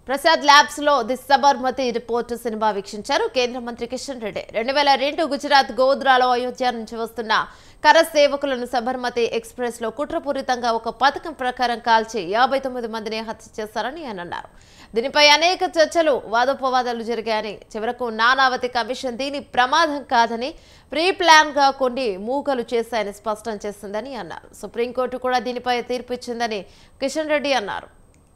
Prasad labs లో the Sabarmati report cinema వీక్షించారు కేంద్ర మంత్రి కిషన్ రెడ్డి రెండు వేల రెండు గుజరాత్ గోద్రాలో అయోధ్య నుంచి వస్తున్న కర సేవకులను సబర్మతి ఎక్స్ప్రెస్ లో కుట్రపూరితంగా ఒక పథకం ప్రకారం కాల్చి యాభై తొమ్మిది మందిని హత్య చేశారని ఆయన అన్నారు దీనిపై అనేక చర్చలు వాదోపవాదాలు జరిగాయని చివరకు నానావతి కమిషన్ దీని ప్రమాదం కాదని ప్రీ ప్లాన్ గా కొన్ని మూకలు చేశాయని స్పష్టం చేసిందని అన్నారు సుప్రీంకోర్టు కూడా దీనిపై తీర్పు ఇచ్చిందని కిషన్ రెడ్డి అన్నారు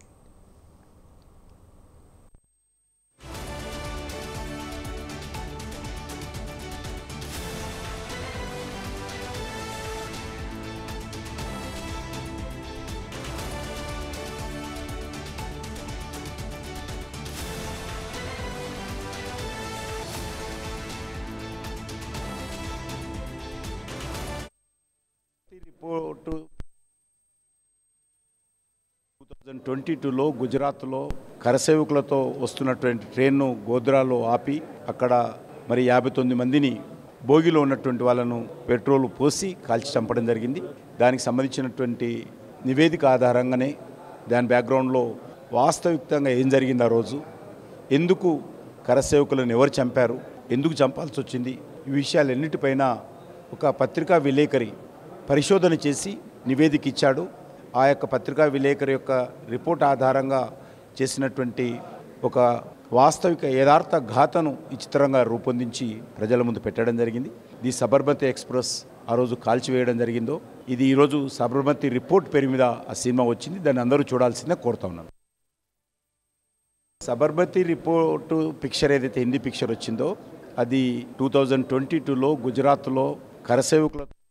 రిపోర్టు టూ థౌజండ్ ట్వంటీ టూలో గుజరాత్లో కరసేవకులతో వస్తున్నటువంటి ట్రైన్ను గోద్రాలో ఆపి అక్కడ మరి యాభై తొమ్మిది మందిని భోగిలో ఉన్నటువంటి వాళ్ళను పెట్రోల్ పోసి కాల్చి చంపడం జరిగింది దానికి సంబంధించినటువంటి నివేదిక ఆధారంగానే దాని బ్యాక్గ్రౌండ్లో వాస్తవికంగా ఏం జరిగింది ఆ రోజు ఎందుకు కరసేవకులను ఎవరు చంపారు ఎందుకు చంపాల్సి వచ్చింది ఈ విషయాలన్నిటిపైన ఒక పత్రికా విలేకరి పరిశోధన చేసి నివేదిక ఇచ్చాడు ఆ యొక్క పత్రికా విలేకరి యొక్క రిపోర్ట్ ఆధారంగా చేసినటువంటి ఒక వాస్తవిక యథార్థ ఘాతను ఈ చిత్రంగా రూపొందించి ప్రజల ముందు పెట్టడం జరిగింది ది సబర్మతి ఎక్స్ప్రెస్ ఆ రోజు కాల్చివేయడం జరిగిందో ఇది ఈరోజు సబర్మతి రిపోర్ట్ పేరు మీద ఆ సినిమా వచ్చింది దాన్ని అందరూ చూడాల్సిందే కోరుతా ఉన్నాను సబర్మతి రిపోర్టు పిక్చర్ ఏదైతే హిందీ పిక్చర్ వచ్చిందో అది టూ థౌజండ్ ట్వంటీ టూలో గుజరాత్లో కరసేవకుల